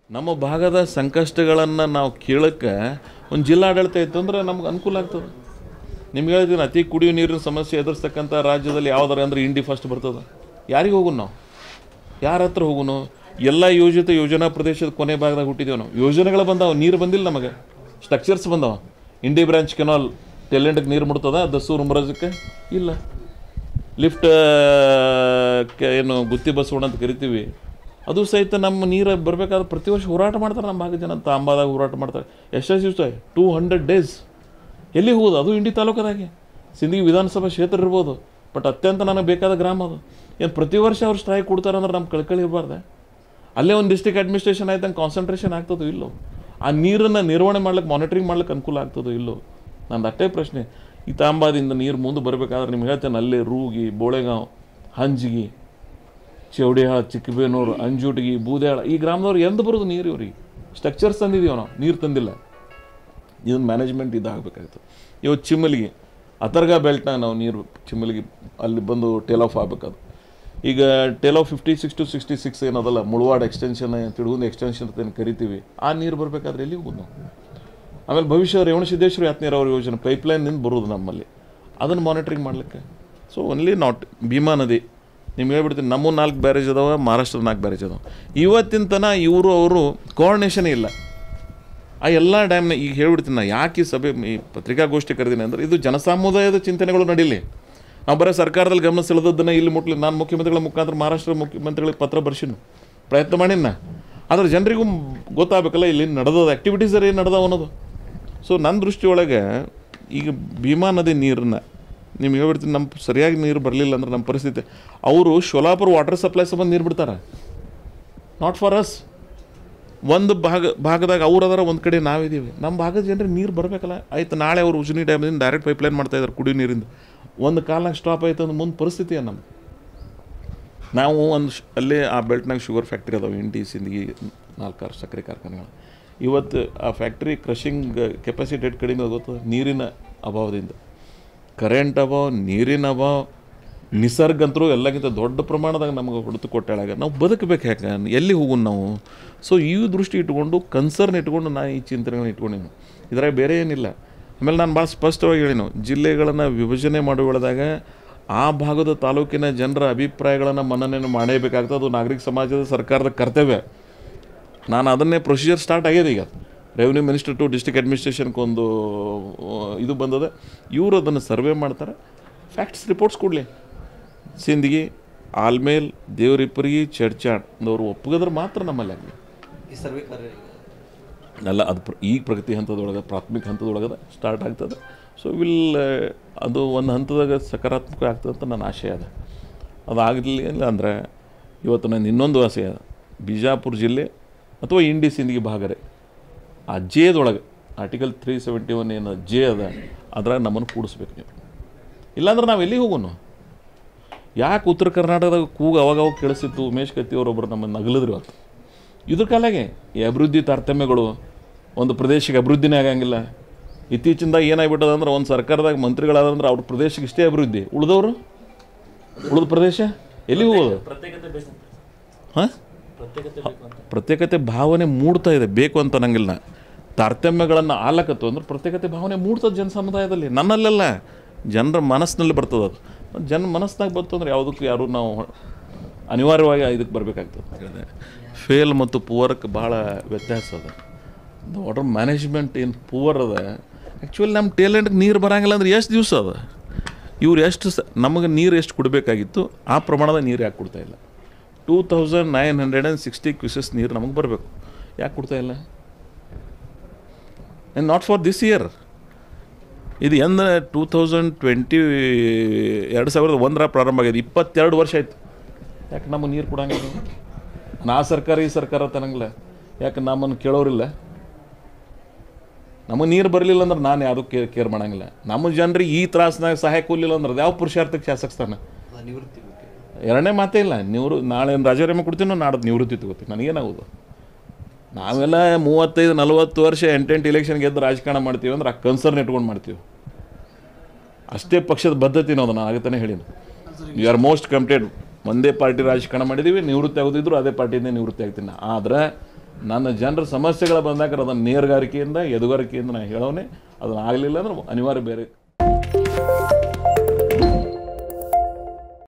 ನಮ್ಮ ಭಾಗದ ಸಂಕಷ್ಟಗಳನ್ನು ನಾವು ಕೇಳಕ್ಕೆ ಒಂದು ಜಿಲ್ಲಾಡಳಿತ ಇತ್ತು ಅಂದ್ರೆ ನಮ್ಗೆ ಅನುಕೂಲ ಆಗ್ತದೆ ನಿಮ್ಗೆ ಹೇಳ್ತೀನಿ ಅತಿ ಕುಡಿಯೋ ನೀರಿನ ಸಮಸ್ಯೆ ಎದುರಿಸ್ತಕ್ಕಂಥ ರಾಜ್ಯದಲ್ಲಿ ಯಾವ್ದಾರ ಅಂದ್ರೆ ಇಂಡಿ ಫಸ್ಟ್ ಬರ್ತದೆ ಯಾರಿಗೆ ಹೋಗುನು ನಾವು ಯಾರ ಹತ್ರ ಹೋಗುನು ಎಲ್ಲ ಯೋಜಿತ ಯೋಜನಾ ಪ್ರದೇಶದ ಕೊನೆ ಭಾಗದಾಗ ಹುಟ್ಟಿದ್ದೇವೆ ನಾವು ಯೋಜನೆಗಳು ಬಂದಾವ ನೀರು ಬಂದಿಲ್ಲ ನಮಗೆ ಸ್ಟ್ರಕ್ಚರ್ಸ್ ಬಂದಾವ ಇಂಡಿ ಬ್ರಾಂಚ್ ಕೆನಾಲ್ ಟೆಲೆಂಟ್ಗೆ ನೀರು ಮುಟ್ತದ ದಸೂರು ಮುರಜಕ್ಕೆ ಇಲ್ಲ ಲಿಫ್ಟ್ ಏನು ಗುತ್ತಿ ಬಸವಣ್ಣ ಅಂತ ಕರಿತೀವಿ ಅದು ಸಹಿತ ನಮ್ಮ ನೀರು ಬರಬೇಕಾದ್ರೆ ಪ್ರತಿ ವರ್ಷ ಹೋರಾಟ ಮಾಡ್ತಾರೆ ನಮ್ಮ ಭಾಗದ ಜನ ತಾಂಬಾದಾಗ ಹೋರಾಟ ಮಾಡ್ತಾರೆ ಎಷ್ಟೆಷ್ಟು ದಿವಸ ಟೂ ಹಂಡ್ರೆಡ್ ಡೇಸ್ ಎಲ್ಲಿ ಹೋಗೋದು ಅದು ಇಂಡಿ ತಾಲೂಕದಾಗೆ ಸಿಂದಗಿ ವಿಧಾನಸಭಾ ಕ್ಷೇತ್ರ ಇರ್ಬೋದು ಬಟ್ ಅತ್ಯಂತ ನನಗೆ ಬೇಕಾದ ಗ್ರಾಮ ಅದು ಏನು ಪ್ರತಿ ವರ್ಷ ಅವ್ರು ಸ್ಟ್ರೈಕ್ ಕೊಡ್ತಾರೆ ಅಂದ್ರೆ ನಮ್ಮ ಕಳ್ಕಳಿ ಇರಬಾರ್ದೆ ಅಲ್ಲೇ ಒಂದು ಡಿಸ್ಟ್ರಿಕ್ಟ್ ಅಡ್ಮಿನಿಸ್ಟ್ರೇಷನ್ ಆಯ್ತಂಗೆ ಕಾನ್ಸಂಟ್ರೇಷನ್ ಆಗ್ತದೋ ಇಲ್ಲೋ ಆ ನೀರನ್ನು ನಿರ್ವಹಣೆ ಮಾಡ್ಲಿಕ್ಕೆ ಮಾನಿಟ್ರಿಂಗ್ ಮಾಡ್ಲಿಕ್ಕೆ ಅನುಕೂಲ ಆಗ್ತದೋ ಇಲ್ಲೋ ನಂದು ಅಷ್ಟೇ ಪ್ರಶ್ನೆ ಈ ತಾಂಬಾದಿಂದ ನೀರು ಮುಂದೆ ಬರಬೇಕಾದ್ರೆ ನಿಮ್ಗೆ ಹೇಳ್ತೇನೆ ಅಲ್ಲೇ ರೂಗಿ ಬೋಳೆಗಾಂವ್ ಹಂಜಿಗಿ ಚೌಡಿಹಾಳ ಚಿಕ್ಕಬೇನೂರು ಅಂಜುಟಿಗಿ ಬೂದ್ಯಾಳ ಈ ಗ್ರಾಮದವ್ರು ಎಂದು ಬರೋದು ನೀರು ಇವ್ರಿಗೆ ಸ್ಟ್ರಕ್ಚರ್ಸ್ ತಂದಿದ್ದೀವಿ ನಾವು ನೀರು ತಂದಿಲ್ಲ ಇದನ್ನ ಮ್ಯಾನೇಜ್ಮೆಂಟ್ ಇದಾಗಬೇಕಾಗ್ತದೆ ಇವತ್ತು ಚಿಮ್ಮಲಿಗೆ ಅತರ್ಗ ಬೆಲ್ಟ್ನಾಗ ನಾವು ನೀರು ಚಿಮ್ಮಲಿಗೆ ಅಲ್ಲಿ ಬಂದು ಟೇಲ್ ಆಫ್ ಆಗ್ಬೇಕದು ಈಗ tail off fifty six to sixty six ಏನದಲ್ಲ ಮುಳವಾಡ ಎಕ್ಸ್ಟೆನ್ಷನ್ ತಿಳುಗುಂದ ಎಕ್ಸ್ಟೆನ್ಷನ್ ಅಂತ ಏನು ಕರಿತೀವಿ ಆ ನೀರು ಬರಬೇಕಾದ್ರೆ ಎಲ್ಲಿ ಹೋಗೋದು ನಾವು ಆಮೇಲೆ ಭವಿಷ್ಯ ರೇವಣಸಿದ್ದೇಶ್ವರ ಯಾತ್ ನೀರಾವರಿ ಯೋಜನೆ ಪೈಪ್ಲೈನ್ನಿಂದ ಬರೋದು ನಮ್ಮಲ್ಲಿ ಅದನ್ನು ಮಾನಿಟ್ರಿಂಗ್ ಮಾಡಲಿಕ್ಕೆ ಸೊ ಓನ್ಲಿ ನಾಟ್ ಭೀಮಾ ನದಿ ನಿಮ್ಗೆ ಹೇಳ್ಬಿಡ್ತೀನಿ ನಮ್ಮ ನಾಲ್ಕು ಬ್ಯಾರೇಜ್ ಅದಾವ ಮಹಾರಾಷ್ಟ್ರದ ನಾಲ್ಕು ಬ್ಯಾರೇಜ್ ಅದಾವ ಇವತ್ತಿನ ತನ ಇವರು ಅವರು ಕೋಆರ್ಡಿನೇಷನ್ ಇಲ್ಲ ಆ ಎಲ್ಲ ಡ್ಯಾಮ್ನ ಈಗ ಹೇಳ್ಬಿಡ್ತೀನಿ ನಾ ಯಾಕೆ ಈ ಸಭೆ ಈ ಪತ್ರಿಕಾಗೋಷ್ಠಿ ಕರೆದೀನಿ ಅಂದ್ರೆ ಇದು ಜನಸಾಮುದಾಯದ ಚಿಂತನೆಗಳು ನಡೀಲಿ ನಾವು ಬರೀ ಸರ್ಕಾರದಲ್ಲಿ ಗಮನ ಸೆಳೆದದ್ದನ್ನು ಇಲ್ಲಿ ಮುಟ್ಲಿ ನಾನು ಮುಖ್ಯಮಂತ್ರಿಗಳ ಮುಖಾಂತರ ಮಹಾರಾಷ್ಟ್ರ ಮುಖ್ಯಮಂತ್ರಿಗಳಿಗೆ ಪತ್ರ ಬರ್ಸಿನು ಪ್ರಯತ್ನ ಮಾಡಿನ ಆದ್ರೆ ಜನರಿಗೂ ಗೊತ್ತಾಗಬೇಕಲ್ಲ ಇಲ್ಲಿ ನಡೆದದ ಆ್ಯಕ್ಟಿವಿಟೀಸ್ ಏನು ನಡೆದವ ಅನ್ನೋದು ಸೊ ನನ್ನ ದೃಷ್ಟಿಯೊಳಗೆ ಈಗ ಭೀಮಾ ನದಿ ನೀರನ್ನ ನಿಮ್ಗೆ ಹೇಳ್ಬಿಡ್ತೀನಿ ನಮ್ಮ ಸರಿಯಾಗಿ ನೀರು ಬರಲಿಲ್ಲ ಅಂದ್ರೆ ನಮ್ಮ ಪರಿಸ್ಥಿತಿ ಅವರು ಶೋಲಾಪುರ ವಾಟರ್ ಸಪ್ಲೈ ಸಂಬಂಧ ನೀರು ಬಿಡ್ತಾರೆ ನಾಟ್ ಫಾರ್ ಅಸ್ ಒಂದು ಭಾಗ ಭಾಗದಾಗ ಅವ್ರು ಅದರ ಒಂದು ಕಡೆ ನಾವಿದ್ದೀವಿ ನಮ್ಮ ಭಾಗದ ಜನರಿಗೆ ನೀರು ಬರಬೇಕಲ್ಲ ಆಯ್ತು ನಾಳೆ ಅವರು ಉಜನಿ ಡ್ಯಾಮ್ದಿಂದ ಡೈರೆಕ್ಟ್ ಪೈಪ್ಲೈನ್ ಮಾಡ್ತಾ ಇದ್ದಾರೆ ಕುಡಿಯೋ ನೀರಿಂದ ಒಂದು ಕಾಲ್ನಾಗ ಸ್ಟಾಪ್ ಆಯ್ತು ಅಂದ್ರೆ ಮುಂದೆ ಪರಿಸ್ಥಿತಿ ಏನು ನಮ್ಮ ನಾವು ಒಂದು ಶ್- ಅಲ್ಲೇ ಆ ಬೆಲ್ಟ್ನಾಗ ಶುಗರ್ ಫ್ಯಾಕ್ಟ್ರಿ ಅದಾವೆ ಇಂಡಿ ಸಿಂದಗಿ ನಾಲ್ಕಾರು ಸಕ್ಕರೆ ಕಾರ್ಖಾನೆಗಳು ಇವತ್ತು ಆ ಫ್ಯಾಕ್ಟ್ರಿ ಕ್ರಷಿಂಗ್ ಕೆಪಾಸಿಟೇಟ್ ಕಡಿಮೆ ಆಗುತ್ತೆ ನೀರಿನ ಅಭಾವದಿಂದ ಕರೆಂಟ್ ಅಭಾವ ನೀರಿನ ಅಭಾವ ನಿಸರ್ಗ ಅಂತರೂ ಎಲ್ಲಕ್ಕಿಂತ ದೊಡ್ಡ ಪ್ರಮಾಣದಾಗ ನಮಗೆ ಹೊಡೆತು ಕೊಟ್ಟಾಳಾಗ ನಾವು ಬದುಕಬೇಕು ಯಾಕೆ ಎಲ್ಲಿ ಹೋಗೋಣ ನಾವು ಸೊ ಈ ದೃಷ್ಟಿ ಇಟ್ಕೊಂಡು ಕನ್ಸರ್ನ್ ಇಟ್ಕೊಂಡು ನಾನು ಈ ಚಿಂತನೆಗಳನ್ನ ಇಟ್ಕೊಂಡಿನಿ ಇದ್ರಾಗ ಬೇರೆ ಏನಿಲ್ಲ ಆಮೇಲೆ ನಾನು ಭಾಳ ಸ್ಪಷ್ಟವಾಗಿ ಹೇಳಿನು ಜಿಲ್ಲೆಗಳನ್ನು ವಿಭಜನೆ ಮಾಡುವಳದಾಗ ಆ ಭಾಗದ ತಾಲೂಕಿನ ಜನರ ಅಭಿಪ್ರಾಯಗಳನ್ನು ಮನ್ನಣೆ ಮಾಡೇಬೇಕಾಗ್ತದೆ ಅದು ನಾಗರಿಕ ಸಮಾಜದ ಸರ್ಕಾರದ ಕರ್ತವ್ಯ ನಾನು ಅದನ್ನೇ ಪ್ರೊಸೀಜರ್ ಸ್ಟಾರ್ಟ್ ಆಗಿದೆ ಈಗ ರೆವಿನ್ಯೂ ಮಿನಿಸ್ಟರ್ ಟು ಡಿಸ್ಟ್ರಿಕ್ಟ್ ಅಡ್ಮಿನಿಸ್ಟ್ರೇಷನ್ಗೆ ಒಂದು ಆ, ಇದು ಬಂದದೆ ಇವರು ಅದನ್ನು ಸರ್ವೆ ಮಾಡ್ತಾರೆ ಫ್ಯಾಕ್ಟ್ಸ್ ರಿಪೋರ್ಟ್ಸ್ ಕೊಡಲಿ ಸಿಂದಗಿ ಆಲ್ಮೇಲ್ ದೇವರಿಪ್ಪರಿಗೆ ಚಡ್ಚಾಡ್ ಅವರು ಒಪ್ಪಗಿದ್ರೆ ಮಾತ್ರ ನಮ್ಮಲ್ಲಿ ಆಗಲಿ ಈ ಸರ್ವೆ ಕಾರ್ಯ ಅಲ್ಲ ಅದು ಪ್ರ ಈಗ ಪ್ರಗತಿ ಹಂತದೊಳಗೆ ಪ್ರಾಥಮಿಕ ಹಂತದೊಳಗೆ ಸ್ಟಾರ್ಟ್ ಆಗ್ತದೆ ಸೊ ವಿಲ್ ಅದು ಒಂದು ಹಂತದಾಗ ಸಕಾರಾತ್ಮಕ ಆಗ್ತದೆ ಅಂತ ನನ್ನ ಆಶಯ ಅದ ಅದು ಆಗಲಿಲ್ಲ ಅಂದರೆ ಇವತ್ತು ನನ್ನ ಇನ್ನೊಂದು ಆಸೆ ಅದ ಬಿಜಾಪುರ ಜಿಲ್ಲೆ ಅಥವಾ ಇಂಡಿ ಸಿಂದಗಿ ಭಾಗರೆ ಆ ಜೇದೊಳಗೆ ಆರ್ಟಿಕಲ್ ತ್ರೀ ಸೆವೆಂಟಿ ಒನ್ ಏನು ಜೆ ಅದ ಅದ್ರಾಗ ನಮ್ಮನ್ನು ಕೂಡಿಸ್ಬೇಕು ನೀವು ಇಲ್ಲಾಂದ್ರೆ ನಾವು ಎಲ್ಲಿಗೆ ಹೋಗೋನು ಯಾಕೆ ಉತ್ತರ ಕರ್ನಾಟಕದಾಗ ಕೂಗು ಅವಾಗ ಅವಾಗ ಕೇಳಿಸಿತ್ತು ಉಮೇಶ್ ಕತ್ತಿ ಅವರೊಬ್ಬರು ನಮ್ಮನ್ನು ನಗಲಿದ್ರು ಇವತ್ತು ಇದ್ರ ಕಾಲಾಗೆ ಈ ಅಭಿವೃದ್ಧಿ ತಾರತಮ್ಯಗಳು ಒಂದು ಪ್ರದೇಶಕ್ಕೆ ಅಭಿವೃದ್ಧಿನೇ ಆಗಂಗಿಲ್ಲ ಇತ್ತೀಚಿಂದ ಏನಾಗ್ಬಿಟ್ಟದ ಅಂದ್ರೆ ಒಂದು ಸರ್ಕಾರದಾಗ ಮಂತ್ರಿಗಳಾದಂದ್ರೆ ಅವ್ರ ಪ್ರದೇಶಕ್ಕೆ ಇಷ್ಟೇ ಅಭಿವೃದ್ಧಿ ಉಳಿದವರು ಉಳಿದ ಪ್ರದೇಶ ಎಲ್ಲಿ ಹೋಗೋದು ಪ್ರತ್ಯೇಕತೆ ಬೇಕು ಹಾಂ ಪ್ರತ್ಯೇಕತೆ ಬೇಕು ಅಂತ ಪ್ರತ್ಯೇಕತೆ ಭಾವನೆ ಮೂಡ್ತಾ ಇದೆ ಬೇಕು ಅಂತ ಅನ್ನಂಗಿಲ್ಲ ತಾರತಮ್ಯಗಳನ್ನು ಆಲಕತ್ತು ಅಂದ್ರೆ ಪ್ರತ್ಯೇಕತೆ ಭಾವನೆ ಮೂಡ್ತದೆ ಜನ ಸಮುದಾಯದಲ್ಲಿ ನನ್ನಲ್ಲೆಲ್ಲ ಜನರ ಮನಸ್ಸಿನಲ್ಲಿ ಬರ್ತದೆ ಅದು ಜನ ಮನಸ್ಸಿನಾಗ ಬಂತು ಅಂದ್ರೆ ಯಾವುದಕ್ಕೂ ಯಾರು ನಾವು ಅನಿವಾರ್ಯವಾಗಿ ಇದಕ್ಕೆ ಬರಬೇಕಾಗ್ತದೆ ಫೇಲ್ ಮತ್ತು ಪೂವರ್ಕ್ಕೆ ಭಾಳ ವ್ಯತ್ಯಾಸ ಅದ ದ ವಾಟರ್ ಮ್ಯಾನೇಜ್ಮೆಂಟ್ ಏನು ಪೂವರ್ ಅದ ಆ್ಯಕ್ಚುಲಿ ನಮ್ಮ ಟೇಲೆಂಟ್ಗೆ ನೀರು ಬರಂಗಿಲ್ಲ ಅಂದ್ರೆ ಎಷ್ಟು ದಿವಸ ಅದ ಇವ್ರು ಎಷ್ಟು ಸ ನಮಗೆ ನೀರು ಎಷ್ಟು ಕೊಡಬೇಕಾಗಿತ್ತು ಆ ಪ್ರಮಾಣದ ನೀರು ಯಾಕೆ ಕೊಡ್ತಾ ಇಲ್ಲ two thousand nine hundred and sixty cusecs ನೀರು ನಮಗೆ ಬರಬೇಕು ಯಾಕೆ ಕೊಡ್ತಾ ಇಲ್ಲ and not for this year ಇದು ಎಂದ ಟೂ ತೌಸಂಡ್ ಟ್ವೆಂಟಿ ಎರಡು ಸಾವಿರದ ಒಂದರ ಪ್ರಾರಂಭ ಆಗಿದೆ ಇಪ್ಪತ್ತೆರಡು ವರ್ಷ ಆಯ್ತು ಯಾಕೆ ನಮಗೆ ನೀರು ಕೊಡಂಗಿಲ್ಲ ನಾ ಸರ್ಕಾರ ಈ ಸರ್ಕಾರ ತನಂಗಿಲ್ಲ ಯಾಕೆ ನಮ್ಮನ್ನು ಕೇಳೋರಿಲ್ಲ ನಮಗೆ ನೀರು ಬರಲಿಲ್ಲ ಅಂದ್ರೆ ನಾನು ಯಾವುದೂ ಕೇರ್ ಕೇರ್ ಮಾಡಂಗಿಲ್ಲ ನಮ್ಮ ಜನರಿಗೆ ಈ ತ್ರಾಸ್ನಾಗ ಸಹಾಯ ಕೊಡಲಿಲ್ಲ ಅಂದ್ರೆ ಅದು ಯಾವ ಪುರುಷಾರ್ಥಕ್ಕೆ ಶಾಸಕಸ್ಥಾನ ಅದು ನಿವೃತ್ತಿ ಬೇಕು ಎರಡನೇ ಮಾತೇ ಇಲ್ಲ ನಿವೃ ನಾಳೆ ರಾಜಾರಾಮ ಕೊಡ್ತೀನಿ ನಾಡ್ದು ನಿವೃತ್ತಿ ತಗೋತೀನಿ ನನಗೇನಾಗೋದು ನಾವೆಲ್ಲ ಮೂವತ್ತೈದು ನಲವತ್ತು ವರ್ಷ ಎಂಟೆಂಟು ಇಲೆಕ್ಷನ್ ಗೆದ್ದು ರಾಜಕಾರಣ ಮಾಡ್ತೀವಿ ಅಂದ್ರೆ ಆ ಕನ್ಸರ್ನ್ ಇಟ್ಕೊಂಡು ಮಾಡ್ತೀವಿ ಅಷ್ಟೇ ಪಕ್ಷದ ಬದ್ಧತೆ ನಾವು ನಾನು ಆಗತಾನೆ ಹೇಳಿನ ಯು ಆರ್ ಮೋಸ್ಟ್ ಕಂಪ್ಲೇಡ್ ಒಂದೇ ಪಾರ್ಟಿ ರಾಜಕಾರಣ ಮಾಡಿದ್ದೀವಿ ನಿವೃತ್ತಿ ಆಗೋದಿದ್ರು ಅದೇ ಪಾರ್ಟಿಯಿಂದ ನಿವೃತ್ತಿ ಆಗ್ತೀನಿ ಆದ್ರೆ ನನ್ನ ಜನರ ಸಮಸ್ಯೆಗಳು ಬಂದಾಗ ಅದನ್ನು ನೇರ್ಗಾರಿಕೆಯಿಂದ ಎದುಗಾರಿಕೆಯಿಂದ ನಾನು ಹೇಳೋನೆ ಅದನ್ನ ಆಗಲಿಲ್ಲ ಅಂದ್ರೆ ಅನಿವಾರ್ಯ ಬೇರೆ